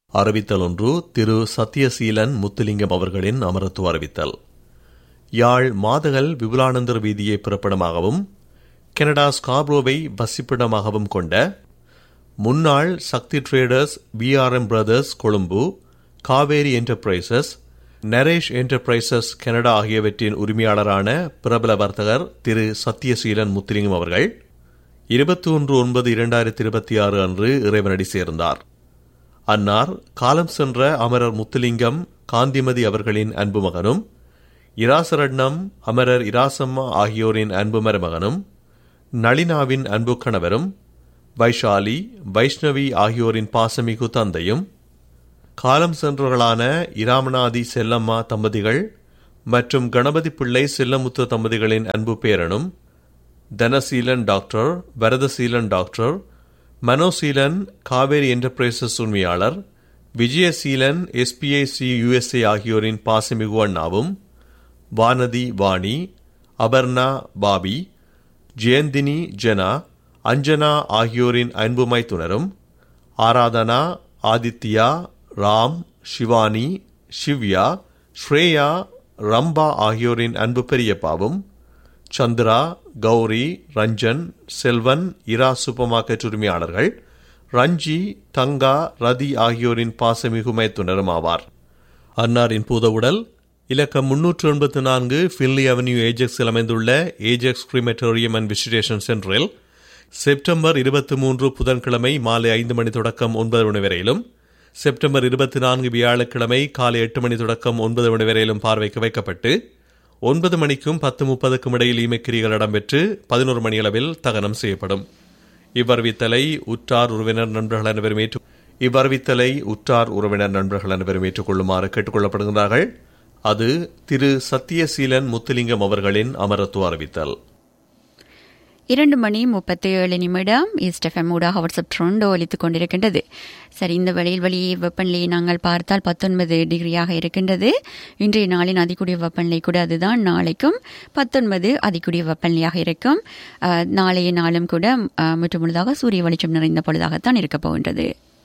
அறிவித்தல் ஒன்று திரு சத்யசீலன் முத்துலிங்கம் அவர்களின் அமரத்துவ அறிவித்தல் யாழ் மாதகல் விபுலானந்தர் வீதியை பிறப்பிடமாகவும் கனடா ஸ்காப்ரோவை வசிப்பிடமாகவும் கொண்ட முன்னாள் Sakthi traders BRM brothers Colombo Kaveri enterprises Naresh enterprises Canada ஆகியவற்றின் உரிமையாளரான பிரபல வர்த்தகர் திரு சத்யசீலன் முத்துலிங்கம் அவர்கள் இருபத்தி ஒன்று ஒன்பது இரண்டாயிரத்தி இருபத்தி ஆறு அன்று இறைவனடி சேர்ந்தார் அன்னார் காலம் சென்ற அமரர் முத்துலிங்கம் காந்திமதி அவர்களின் அன்பு மகனும் இராசரட்னம் அமரர் இராசம்மா ஆகியோரின் அன்பு மருமகனும் நளினாவின் அன்பு கணவரும் வைஷாலி வைஷ்ணவி ஆகியோரின் பாசமிகு தந்தையும் காலம் சென்றவர்களான இராமநாதி செல்லம்மா தம்பதிகள் மற்றும் கணபதி பிள்ளை செல்லமுத்து தம்பதிகளின் அன்பு பேரனும் Thanaseelan doctor Varathaseelan doctor Manoseelan Kaveri enterprises உரிமையாளர் விஜயசீலன் எஸ்பிஐசி யுஎஸ்ஏ ஆகியோரின் பாசமிகு அண்ணாவும் வானதி வாணி அபர்ணா பாபி ஜெயந்தினி ஜனா அஞ்சனா ஆகியோரின் அன்பு மைத்துனரும் ஆராதனா ஆதித்யா ராம் சிவானி சிவ்யா ஸ்ரேயா ரம்பா ஆகியோரின் அன்பு பெரியப்பாவும் சந்திரா கௌரி ரஞ்சன் செல்வன் இரா சூப்பர் மார்க்கெட் உரிமையாளர்கள் ரஞ்சி தங்கா ரதி ஆகியோரின் பாசமிகு மைத்துனரும் ஆவார் அன்னாரின் பூதவுடல் இலக்கம் முன்னூற்று எண்பத்தி நான்கு ஃபின்லி அவென்யூ ஏஜெக்ஸில் அமைந்துள்ள ஏஜெக்ஸ் கிரிமெட்டோரியம் அண்ட் விசிடேஷன் சென்டரில் செப்டம்பர் இருபத்தி மூன்று புதன்கிழமை மாலை ஐந்து மணி தொடக்கம் ஒன்பது மணி வரையிலும் செப்டம்பர் இருபத்தி நான்கு வியாழக்கிழமை காலை எட்டு மணி தொடக்கம் ஒன்பது மணி வரையிலும் பார்வைக்கு வைக்கப்பட்டு ஒன்பது மணிக்கும் பத்து முப்பதுக்கும் இடையில் ஈமக்கிரிகள் இடம்பெற்று பதினோரு மணி அளவில் தகனம் செய்யப்படும் இவ்வறிவித்தலை உற்றார் உறவினர் நண்பர்கள் அனைவரும் ஏற்று இவ்வறிவித்தலை உற்றார் உறவினர் நண்பர்கள் அனைவரும் ஏற்றுக்கொள்ளுமாறு கேட்டுக்கொள்ளப்படுகிறார்கள் அது திரு சத்தியசீலன் முத்துலிங்கம் அவர்களின் அமரத்துவ அறிவித்தல் இரண்டு மணி முப்பத்தி ஏழு நிமிடம் ஈஸ்ட் எஃப்எம் ஊடாக வாட்ஸ்அப் ட்ரெண்டோ ஒலித்துக் கொண்டிருக்கின்றது சரி இந்த வெளியில் வெளியே வெப்பநிலையை நாங்கள் பார்த்தால் பத்தொன்பது டிகிரியாக இருக்கின்றது இன்றைய நாளின் அதிகூடிய வெப்பநிலை கூட அதுதான் நாளைக்கும் பத்தொன்பது அதிகூடிய வெப்பநிலையாக இருக்கும் நாளைய நாளும் கூட முற்றுமுழுதாக சூரிய வெளிச்சம் நிறைந்த பொழுதாகத்தான் இருக்கப் போகின்றது